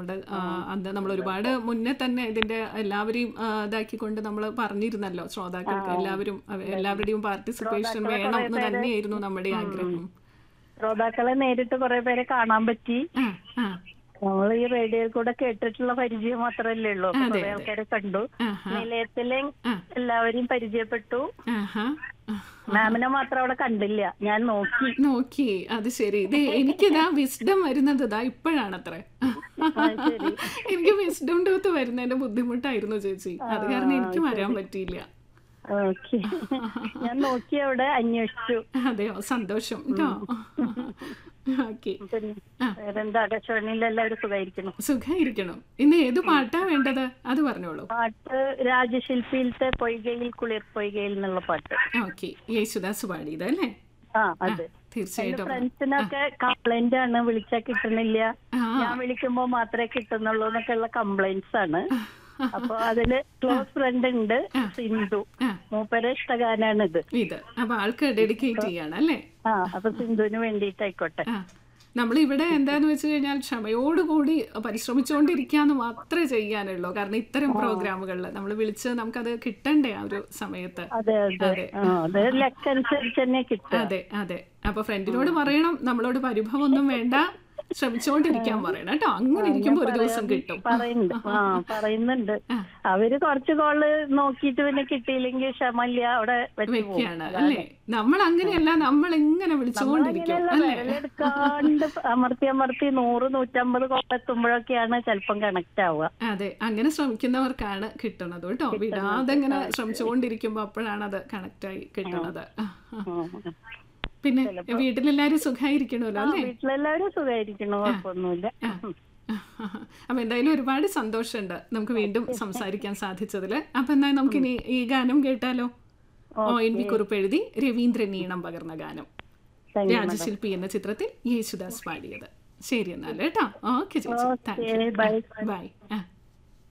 നമ്മുടെ ആ, അന്ന് നമ്മൾ ഒരുപാട് മുന്നേ തന്നെ ഇതിന്റെ എല്ലാവരെയും ആ, ഇതാക്കിക്കൊണ്ട് നമ്മൾ പറഞ്ഞിരുന്നല്ലോ ശ്രോതാക്കൾക്ക് എല്ലാവരും അവ- എല്ലാവരുടെയും പാർട്ടിസിപ്പേഷൻ വേണം എന്ന് തന്നെയായിരുന്നു നമ്മുടെ ആഗ്രഹം ശ്രോതാക്കളെ നേരിട്ട് കുറെ പേരെ കാണാൻ പറ്റി ആ ആ നമ്മൾ ഈ റേഡിയോയിൽ കൂടെ കേട്ടിട്ടുള്ള പരിചയം മാത്രല്ലേ ഉള്ളൂ അപ്പൊ അതെ, കുറെ ആൾക്കാരെ കണ്ടു ആഹാ. നിലയത്തിലെ ആ. എല്ലാവരെയും പരിചയപ്പെട്ടു ആഹാ മാമിനെ മാത്രം അവിടെ കണ്ടില്ല ഞാൻ നോക്കി നോക്കി അത് ശരി ഇത് എനിക്കിതാ വിസ്ഡം വരുന്നത് ഇതാ ഇപ്പോഴാണത്രേ ശരി. എനിക്ക് വിസ്ഡം ടൂത്ത് വരുന്നതിന്റെ ബുദ്ധിമുട്ടായിരുന്നു ചേച്ചി അത് കാരണം എനിക്ക് വരാൻ പറ്റിയില്ല ഓക്കെ ഞാൻ നോക്കി അവിടെ അന്വേഷിച്ചു അതെയോ സന്തോഷം കേട്ടോ ഓക്കെ പിന്നെ ആ. വേറെന്താ ആകാശവാണിയിൽ എല്ലാവരും സുഖമായിരിക്കണം സുഖായിരിക്കണം ഇന്ന് ഏത് പാട്ടാ വേണ്ടത് അത് പറഞ്ഞോളൂ പാട്ട് രാജശില്പിയിലത്തെ പൊയ്കയിൽ കുളിർ പൊയ്കയിൽ എന്നുള്ള പാട്ട് ഓക്കെ യേശുദാസ് പാടിയത് അല്ലേ ആ അതെ തീർച്ചയായിട്ടും ഫ്രണ്ട്സിനൊക്കെ കംപ്ലൈന്റ് ആണ് വിളിച്ചാ കിട്ടണില്ല ആ ഞാൻ വിളിക്കുമ്പോ മാത്രമേ കിട്ടുന്നുള്ളൂ എന്നൊക്കെ ഉള്ള കംപ്ലൈന്റ്സ് ആണ് അപ്പൊ അതില് ക്ലോസ് ഫ്രണ്ട് ഉണ്ട് സിന്ധു ആ മൂപ്പരെ ഇഷ്ടഗാനാണിത് ഇത് അപ്പൊ ആൾക്ക് ഡെഡിക്കേറ്റ് ചെയ്യാണ് അല്ലേ ആ അപ്പൊ സിന്ധുവിന് വേണ്ടിയിട്ടായിക്കോട്ടെ ആ നമ്മളിവിടെ എന്താന്ന് വെച്ച് കഴിഞ്ഞാൽ ക്ഷമയോടുകൂടി പരിശ്രമിച്ചുകൊണ്ടിരിക്കാന്ന് മാത്രമേ ചെയ്യാനുള്ളൂ കാരണം ഇത്തരം പ്രോഗ്രാമുകളിൽ നമ്മൾ വിളിച്ച് നമുക്കത് കിട്ടണ്ടേ ആ ഒരു സമയത്ത് അതെ അതെ ആ അത് ലക്കനുസരിച്ച് തന്നെ കിട്ടും അതെ അതെ അപ്പൊ ഫ്രണ്ടിനോട് പറയണം നമ്മളോട് പരിഭവമൊന്നും വേണ്ട ശ്രമിച്ചുകൊണ്ടിരിക്കാൻ പറയണം കേട്ടോ അങ്ങനെ ഇരിക്കുമ്പോ ഒരു ദിവസം കിട്ടും പറയുന്നുണ്ട് ആ പറയുന്നുണ്ട് ആ. അവര് കുറച്ച് കോള് നോക്കിയിട്ട് പിന്നെ കിട്ടിയില്ലെങ്കിൽ ക്ഷമല്ല അവിടെ വെച്ച് പോകും വെക്കുകയാണ് അല്ലേ നമ്മൾ അങ്ങനെയല്ല നമ്മൾ ഇങ്ങനെ വിളിച്ചുകൊണ്ടിരിക്കും അങ്ങനെയല്ല അല്ലേ വിരലെടുക്കാണ്ട് അമർത്തി അമർത്തി നൂറ് നൂറ്റമ്പത് കോൾ എത്തുമ്പോഴൊക്കെയാണ് ചിലപ്പം കണക്ട് ആവുക അതെ അങ്ങനെ ശ്രമിക്കുന്നവർക്കാണ് കിട്ടുന്നത് കേട്ടോ വിടാതെ ഇങ്ങനെ ശ്രമിച്ചുകൊണ്ടിരിക്കുമ്പോ അപ്പോഴാണ് അത് കണക്ട് ആയി കിട്ടുന്നത് ആ, ആ. ഉം. പിന്നെ വീട്ടിലെല്ലാരും സുഖമായിരിക്കണമല്ലോ അല്ലേ വീട്ടിലെല്ലാവരും സുഖമായിരിക്കണം കുഴപ്പമൊന്നുമില്ല അപ്പൊ എന്തായാലും ഒരുപാട് സന്തോഷമുണ്ട് നമുക്ക് വീണ്ടും സംസാരിക്കാൻ സാധിച്ചതില് അപ്പൊ എന്നാ നമുക്കിനി ഈ ഗാനം കേട്ടാലോ ഓ എൻ വി കുറിപ്പ് എഴുതി രവീന്ദ്രൻ ഈണം പകർന്ന ഗാനം Thank you, രാജശില്പി എന്ന ചിത്രത്തിൽ യേശുദാസ് പാടിയത് ശരി എന്നാൽ കേട്ടോ ഓക്കെ ചേച്ചി താങ്ക് യു ബൈ ബൈ ആ